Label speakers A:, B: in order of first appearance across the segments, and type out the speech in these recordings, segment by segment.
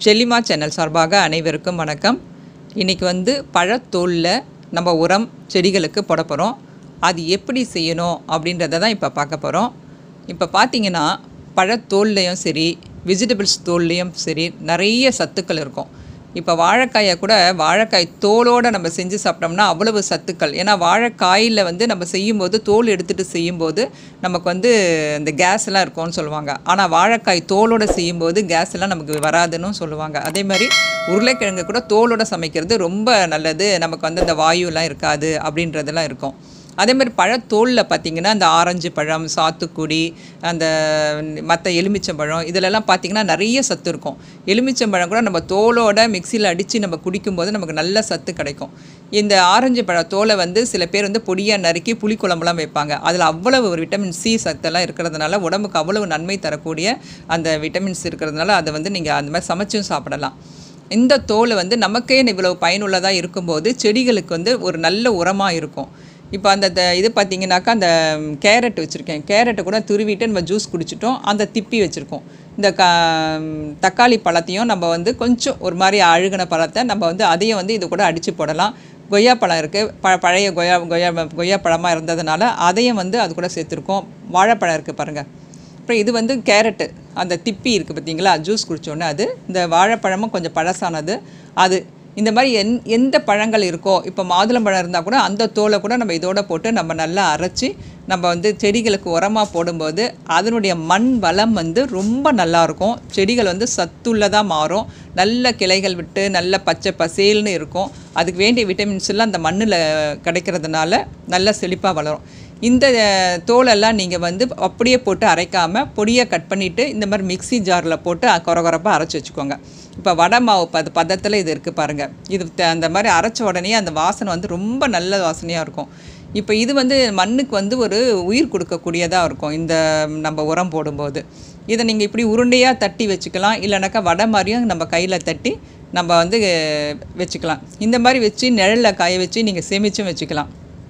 A: ஷெல்லிமா channel சார்பாக அனைவருக்கும் வணக்கம் இன்றைக்கி வந்து பழத்தோலில் நம்ம உரம் செடிகளுக்கு போட போகிறோம் அது எப்படி செய்யணும் அப்படின்றத தான் இப்போ பார்க்க போகிறோம் இப்போ பார்த்தீங்கன்னா பழத்தோல்லையும் சரி வெஜிடபிள்ஸ் தோல்லையும் சரி நிறைய சத்துக்கள் இருக்கும் இப்போ வாழைக்காயை கூட வாழைக்காய் தோலோடு நம்ம செஞ்சு சாப்பிட்டோம்னா அவ்வளவு சத்துக்கள் ஏன்னா வாழைக்காயில் வந்து நம்ம செய்யும்போது தோல் எடுத்துகிட்டு செய்யும்போது நமக்கு வந்து இந்த கேஸ் எல்லாம் இருக்கும்னு சொல்லுவாங்க ஆனால் வாழைக்காய் தோலோடு செய்யும்போது கேஸ் எல்லாம் நமக்கு வராதுன்னு சொல்லுவாங்க அதே மாதிரி உருளைக்கிழங்கு கூட தோலோட சமைக்கிறது ரொம்ப நல்லது நமக்கு வந்து இந்த வாயுலாம் இருக்காது அப்படின்றதெல்லாம் இருக்கும் அதே மாதிரி பழத்தோலில் பார்த்தீங்கன்னா இந்த ஆரஞ்சு பழம் சாத்துக்குடி அந்த மற்ற எலுமிச்சம்பழம் இதிலெல்லாம் பார்த்தீங்கன்னா நிறைய சத்து இருக்கும் எலுமிச்சம்பழம் கூட நம்ம தோலோட மிக்சியில் அடித்து நம்ம குடிக்கும்போது நமக்கு நல்ல சத்து கிடைக்கும் இந்த ஆரஞ்சு பழ தோலை வந்து சில பேர் வந்து பொடியாக நறுக்கி புளிக்குழம்புலாம் வைப்பாங்க அதில் அவ்வளவு ஒரு விட்டமின் சி சத்தெல்லாம் இருக்கிறதுனால உடம்புக்கு அவ்வளவு நன்மை தரக்கூடிய அந்த விட்டமின்ஸ் இருக்கிறதுனால அதை வந்து நீங்கள் அந்த மாதிரி சமைச்சும் சாப்பிடலாம் இந்த தோல் வந்து நமக்கே இவ்வளவு பயனுள்ளதாக இருக்கும்போது செடிகளுக்கு வந்து ஒரு நல்ல உரமாக இருக்கும் இப்போ அந்த த- இது பார்த்தீங்கன்னாக்கா அந்த கேரட் வச்சுருக்கேன் கேரட்டை கூட துருவிட்டு நம்ம ஜூஸ் குடிச்சிட்டோம் அந்த திப்பி வச்சுருக்கோம் இந்த க தக்காளி பழத்தையும் நம்ம வந்து கொஞ்சம் ஒரு மாதிரி அழுகின பழத்தை நம்ம வந்து அதையும் வந்து இது கூட அடித்து போடலாம் கொய்யா பழம் இருக்குது ப பழைய கொய்யா கொய்யா கொய்யா பழமாக இருந்ததுனால அதையும் வந்து அது கூட சேர்த்துருக்கோம் வாழைப்பழம் இருக்குது பாருங்கள் அப்புறம் இது வந்து கேரட்டு அந்த திப்பி இருக்குது பார்த்தீங்களா ஜூஸ் குடித்தோன்னே அது இந்த வாழைப்பழமும் கொஞ்சம் பழசானது அது இந்த மாதிரி எந் எந்த பழங்கள் இருக்கோ இப்போ மாதுளம்பழம் இருந்தால் கூட அந்த தோலை கூட நம்ம இதோட போட்டு நம்ம நல்லா அரைச்சி நம்ம வந்து செடிகளுக்கு உரமாக போடும்போது அதனுடைய மண் வளம் வந்து ரொம்ப நல்லாயிருக்கும் செடிகள் வந்து சத்துள்ளதாக மாறும் நல்ல கிளைகள் விட்டு நல்ல பச்சை பசேல்னு இருக்கும் அதுக்கு வேண்டிய விட்டமின்ஸ் எல்லாம் அந்த மண்ணில் கிடைக்கிறதுனால நல்ல செழிப்பாக வளரும் இந்த அஹ், தோலெல்லாம் நீங்கள் வந்து அப்படியே போட்டு அரைக்காமல் பொடியை கட் பண்ணிவிட்டு இந்த மாதிரி மிக்ஸி ஜாரில் போட்டு அ- கொரகொரப்பாக அரைச்சி வச்சுக்கோங்க இப்போ வடை மாவு பத பதத்தில் இது இருக்குது பாருங்கள் இது த- அந்த மாதிரி அரைச்ச உடனே அந்த வாசனை வந்து ரொம்ப நல்ல வாசனையாக இருக்கும் இப்போ இது வந்து மண்ணுக்கு வந்து ஒரு உயிர் கொடுக்கக்கூடியதாக இருக்கும் இந்த நம்ம உரம் போடும்போது இதை நீங்கள் இப்படி உருண்டையாக தட்டி வச்சுக்கலாம் இல்லைனாக்கா வடை மாதிரியும் நம்ம கையில் தட்டி நம்ம வந்து அஹ், வச்சுக்கலாம் இந்த மாதிரி வச்சு நிழலில் காய வச்சு நீங்கள் சேமிச்சும் வச்சுக்கலாம்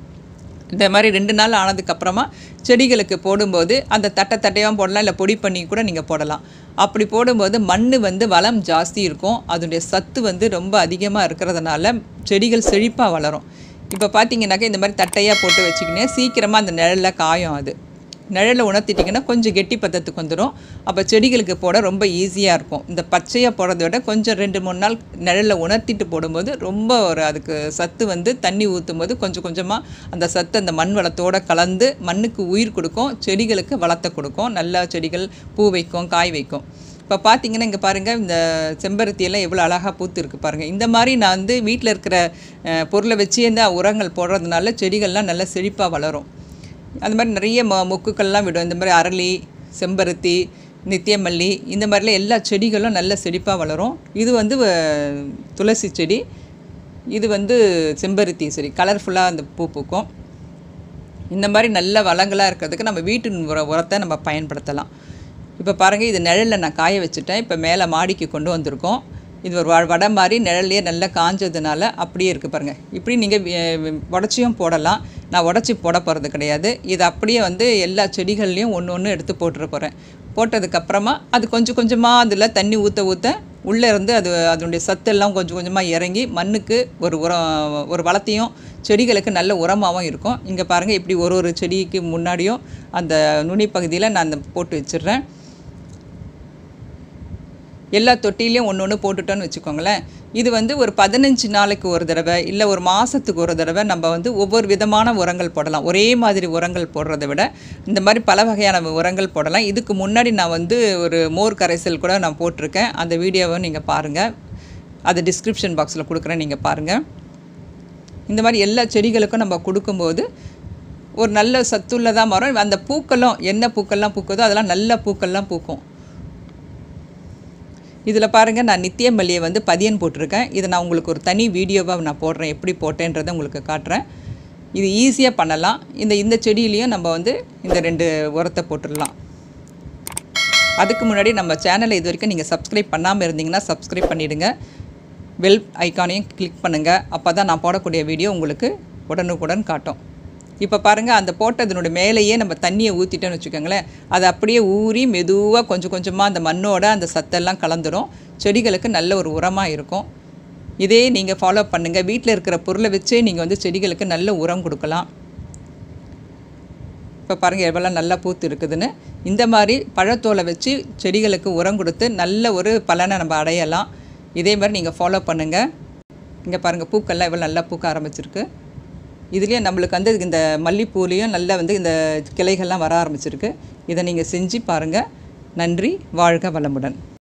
A: இந்த மாதிரி ரெண்டு நாள் ஆனதுக்கப்புறமா செடிகளுக்கு போடும்போது அந்த தட்டை தட்டையாக போடலாம் இல்லை பொடி பண்ணி கூட நீங்கள் போடலாம் அப்படி போடும்போது மண் வந்து வளம் ஜாஸ்தி இருக்கும் அதனுடைய சத்து வந்து ரொம்ப அதிகமாக இருக்கிறதுனால செடிகள் செழிப்பாக வளரும் இப்போ பார்த்தீங்கன்னாக்கா இந்த மாதிரி தட்டையாக போட்டு வச்சுக்கினே சீக்கிரமாக அந்த நிழலில் காயும் அது நிழலில் உணர்த்திட்டிங்கன்னா கொஞ்சம் கெட்டி பதத்துக்கு வந்துடும் அப்போ செடிகளுக்கு போட ரொம்ப ஈஸியாக இருக்கும் இந்த பச்சையாக போடுறத விட கொஞ்சம் ரெண்டு மூணு நாள் நிழலில் உணர்த்திட்டு போடும்போது ரொம்ப ஒரு அதுக்கு சத்து வந்து தண்ணி ஊற்றும் போது கொஞ்சம் கொஞ்சமாக அந்த சத்து அந்த மண் வளத்தோட கலந்து மண்ணுக்கு உயிர் கொடுக்கும் செடிகளுக்கு வளத்தை கொடுக்கும் நல்ல செடிகள் பூ வைக்கும் காய் வைக்கும் இப்போ பார்த்தீங்கன்னா இங்கே பாருங்கள் இந்த செம்பருத்தி எல்லாம் எவ்வளோ அழகாக பூத்து இருக்கு பாருங்கள் இந்த மாதிரி நான் வந்து வீட்டில் இருக்கிற அஹ், பொருளை வச்சு இந்த உரங்கள் போடுறதுனால செடிகள்லாம் நல்லா செழிப்பாக வளரும் அந்த மாதிரி நிறைய மொ மொக்குக்கள்லாம் விடும் இந்த மாதிரி அரளி செம்பருத்தி நித்தியமல்லி இந்த மாதிரிலாம் எல்லா செடிகளும் நல்ல செழிப்பாக வளரும் இது வந்து அஹ், துளசி செடி இது வந்து செம்பருத்தி செடி கலர்ஃபுல்லாக அந்த பூ பூக்கும் இந்த மாதிரி நல்ல வளங்களாக இருக்கிறதுக்கு நம்ம வீட்டு உர உரத்தை நம்ம பயன்படுத்தலாம் இப்போ பாருங்கள் இது நிழலில் நான் காய வச்சுட்டேன் இப்போ மேலே மாடிக்கு கொண்டு வந்திருக்கோம் இது ஒரு வ- வடை மாதிரி நிழல்லையே நல்லா காஞ்சதுனால அப்படியே இருக்குது பாருங்கள் இப்படி நீங்கள் உடச்சியும் போடலாம் நான் உடச்சி போட போகிறது கிடையாது இது அப்படியே வந்து எல்லா செடிகள்லையும் ஒன்று ஒன்று எடுத்து போட்டுற போகிறேன் போட்டதுக்கப்புறமா அது கொஞ்சம் கொஞ்சமாக அதில் தண்ணி ஊற்ற ஊற்ற உள்ளே இருந்து அது அதனுடைய சத்தெல்லாம் கொஞ்சம் கொஞ்சமாக இறங்கி மண்ணுக்கு ஒரு உரம் ஒரு வளத்தையும் செடிகளுக்கு நல்ல உரமாகவும் இருக்கும் இங்கே பாருங்கள் இப்படி ஒரு ஒரு செடிக்கு முன்னாடியும் அந்த நுனி பகுதியில் நான் அந்த போட்டு வச்சிடுறேன் எல்லா தொட்டிலையும் ஒன்று ஒன்று போட்டுட்டோன்னு வச்சுக்கோங்களேன் இது வந்து ஒரு பதினஞ்சு நாளைக்கு ஒரு தடவை இல்லை ஒரு மாதத்துக்கு ஒரு தடவை நம்ம வந்து ஒவ்வொரு விதமான உரங்கள் போடலாம் ஒரே மாதிரி உரங்கள் போடுறதை விட இந்த மாதிரி பல வகையான உரங்கள் போடலாம் இதுக்கு முன்னாடி நான் வந்து ஒரு மோர் கரைசல் கூட நான் போட்டிருக்கேன் அந்த வீடியோவை நீங்கள் பாருங்கள் அது டிஸ்கிரிப்ஷன் பாக்ஸில் கொடுக்குறேன் நீங்கள் பாருங்கள் இந்த மாதிரி எல்லா செடிகளுக்கும் நம்ம கொடுக்கும்போது ஒரு நல்ல சத்துள்ளதாக மரம் அந்த பூக்களும் என்ன பூக்கள்லாம் பூக்குதோ அதெல்லாம் நல்ல பூக்கள்லாம் பூக்கும் இதில் பாருங்கள் நான் நித்திய மல்லியை வந்து பதியன் போட்டிருக்கேன் இதை நான் உங்களுக்கு ஒரு தனி வீடியோவாக நான் போடுறேன் எப்படி போட்டேன்றதை உங்களுக்கு காட்டுறேன் இது ஈஸியாக பண்ணலாம் இந்த இந்த செடியிலையும் நம்ம வந்து இந்த ரெண்டு உரத்தை போட்டுடலாம் அதுக்கு முன்னாடி நம்ம சேனலை இது வரைக்கும் நீங்கள் சப்ஸ்கிரைப் பண்ணாமல் இருந்தீங்கன்னா சப்ஸ்கிரைப் பண்ணிவிடுங்க பெல் ஐக்கானையும் கிளிக் பண்ணுங்கள் அப்போ தான் நான் போடக்கூடிய வீடியோ உங்களுக்கு உடனுக்குடன் காட்டும் இப்போ பாருங்கள் அந்த போட்டதனுடைய மேலேயே நம்ம தண்ணியை ஊற்றிட்டோன்னு வச்சுக்கோங்களேன் அது அப்படியே ஊறி மெதுவாக கொஞ்சம் கொஞ்சமாக அந்த மண்ணோட அந்த சத்தெல்லாம் கலந்துரும் செடிகளுக்கு நல்ல ஒரு உரமாக இருக்கும் இதே நீங்கள் ஃபாலோ பண்ணுங்கள் வீட்டில் இருக்கிற பொருளை வச்சே நீங்கள் வந்து செடிகளுக்கு நல்ல உரம் கொடுக்கலாம் இப்போ பாருங்கள் எவ்வளோ நல்லா பூத்து இருக்குதுன்னு இந்த மாதிரி பழத்தோலை வச்சு செடிகளுக்கு உரம் கொடுத்து நல்ல ஒரு பலனை நம்ம அடையலாம் இதே மாதிரி நீங்கள் ஃபாலோ பண்ணுங்கள் இங்கே பாருங்கள் பூக்கள்லாம் எவ்வளோ நல்லா பூக்க ஆரம்பிச்சிருக்கு இதுலேயே நம்மளுக்கு வந்து இந்த மல்லிப்பூலேயும் நல்லா வந்து இந்த கிளைகள்லாம் வர ஆரம்பிச்சிருக்கு இதை நீங்கள் செஞ்சு பாருங்கள் நன்றி வாழ்க வளமுடன்